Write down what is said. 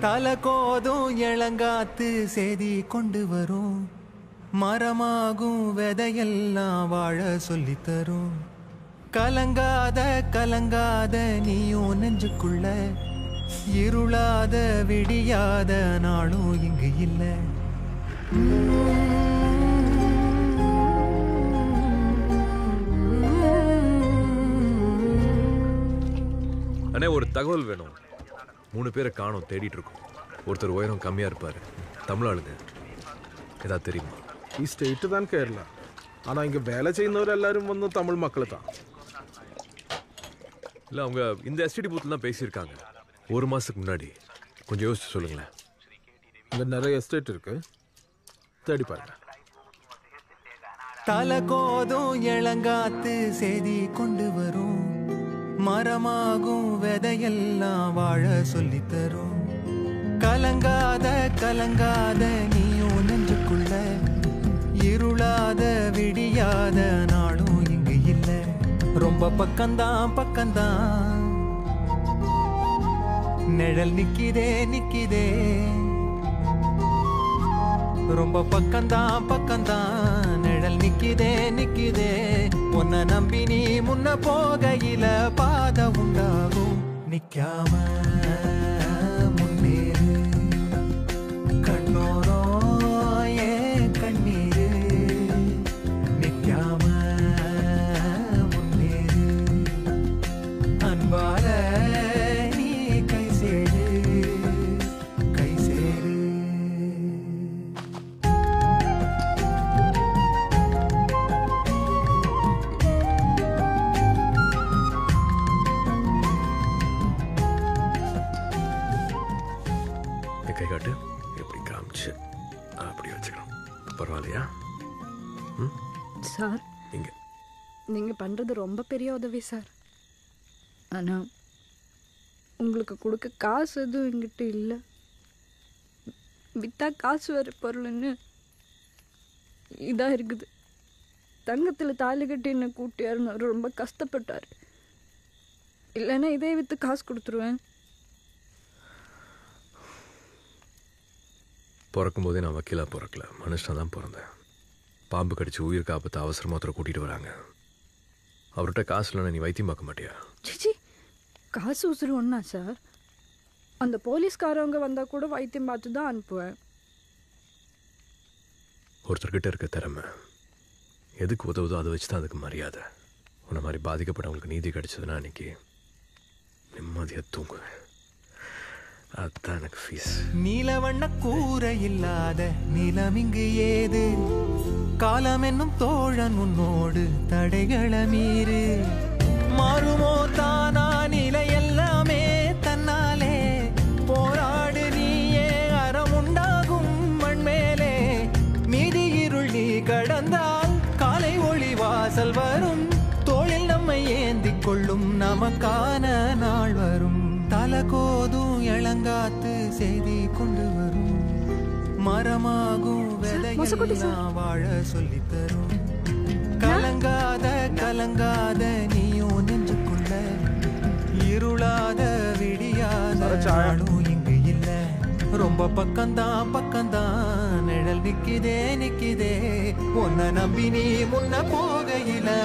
தலை கோதும் இளங்காத்து செய்தி கொண்டு வரும் மரமாகும் விதையெல்லாம் வாழ சொல்லித் தரும் கலங்காத கலங்காத நீயும் நெஞ்சுக்குள்ள இருளாத விடியாத நாளும் இங்கு இல்லை அண்ணே ஒரு தகவல் வேணும் மூணு பேரை காணோம் தேடிட்டு இருக்கோம் ஒருத்தர் உயரம் கம்மியா இருப்பாரு தமிழ் ஆளுங்க ஏதாவது தெரியுமா ഈ സ്റ്റേറ്റ് താൻ കേരള ആണോ ഇങ്ങ വേല ചെയ്യുന്നവരെല്ലാരും വന്ന് തമിഴ് മക്കള് താൻ இல்ல அவங்க இந்த எஸ்டிடி பூத்துல தான் பேசியிருக்காங்க ஒரு மாசத்துக்கு முன்னாடி கொஞ்சம் யோசிச்சு சொல்லுங்களேன் இங்க நிறைய எஸ்டேட் இருக்கு தேடி பாருங்க தலை கோதும் இளங்காத்து செய்தி கொண்டு வரும் மரமாகும் விதையெல்லாம் வாழ சொல்லித் தரும் கலங்காத கலங்காத நீயும் நெஞ்சுக்குள்ள இருளாத விடியாத நாளும் இங்கு இல்லை ரொம்ப பக்கம்தான் பக்கம்தான் நிழல் நிக்கிதே நிக்கிதே ரொம்ப பக்கம்தான் பக்கம்தான் நிழல் நிக்கிதே நிக்கிதே உன்னை நம்பி நீ முன்ன போகையில பாதை உண்டாகும் நிக்காம முன்னேறு கண்ணோரோ ஏன் கண்ணீரு நிக்காம முன்னேறு அன்பால நீ கை சேரு கை சேரு என் கை காட்டு எப்படி காமிச்சு அப்படி வச்சுக்கலாம் பரவாயில்லையா சார் இங்க நீங்கள் பண்ணுறது ரொம்ப பெரிய உதவி சார் ஆனால் உங்களுக்கு கொடுக்க காசு எதுவும் எங்கிட்ட இல்லை வித்தா காசு வர பொருள்னு இதாக இருக்குது தங்கத்தில் தாலி கட்டி என்னை கூட்டியாருன்னு ரொம்ப கஷ்டப்பட்டார் இல்லைன்னா இதே விற்று காசு கொடுத்துருவேன் பிறக்கும் போதே நான் வக்கீலா பிறக்கல மனுஷனா தான் பிறந்தேன் பாம்பு கடிச்சு உயிர் காப்பத்து அவசரமா ஒருத்தரை கூட்டிட்டு வராங்க அவர்கிட்ட காசு இல்லைன்னா நீ வைத்தியம் பார்க்க மாட்டியா சிச்சி காசு உசுறு ஒன்றா சார் அந்த போலீஸ்காரவங்க வந்தால் கூட வைத்தியம் பார்த்து தான் அனுப்புவேன் ஒருத்தர்கிட்ட இருக்க திறமை எதுக்கு உதவுதோ அதை வச்சு தான் அதுக்கு மரியாதை உன்னை மாதிரி பாதிக்கப்பட்டவங்களுக்கு நீதி கிடைச்சதுன்னா அன்னைக்கு நிம்மதியாக தூங்குவேன் அதுதான் எனக்கு ஃபீஸ் நீலவண்ண கூரை இல்லாத நிலம் இங்கு ஏது காலம் என்னும் தோழன் உன்னோடு தடைகள மீறு மாறுமோ தானா நிலை எல்லாமே தன்னாலே போராடு நீயே அறம் உண்டாகும் மண்மேலே மீதி இருள் நீ கடந்தால் காலை ஒளி வாசல் வரும் தோளில் நம்மை ஏந்திக் கொள்ளும் நமக்கான நாள் வரும் தலகோதும் இளங்காத்து செய்தி கொண்டு வரும் மரமாகும் விதையெல்லாம் வாழ சொல்லித் தரும் கலங்காத கலங்காத நீயும் நெஞ்சுக்குள்ள இருளாத விடியாத நாளும் இங்கு இல்ல ரொம்ப பக்கம்தான் பக்கம்தான் நிழல் நிக்கிதே நிக்கிதே உன்னை நம்பி நீ முன்ன போகையில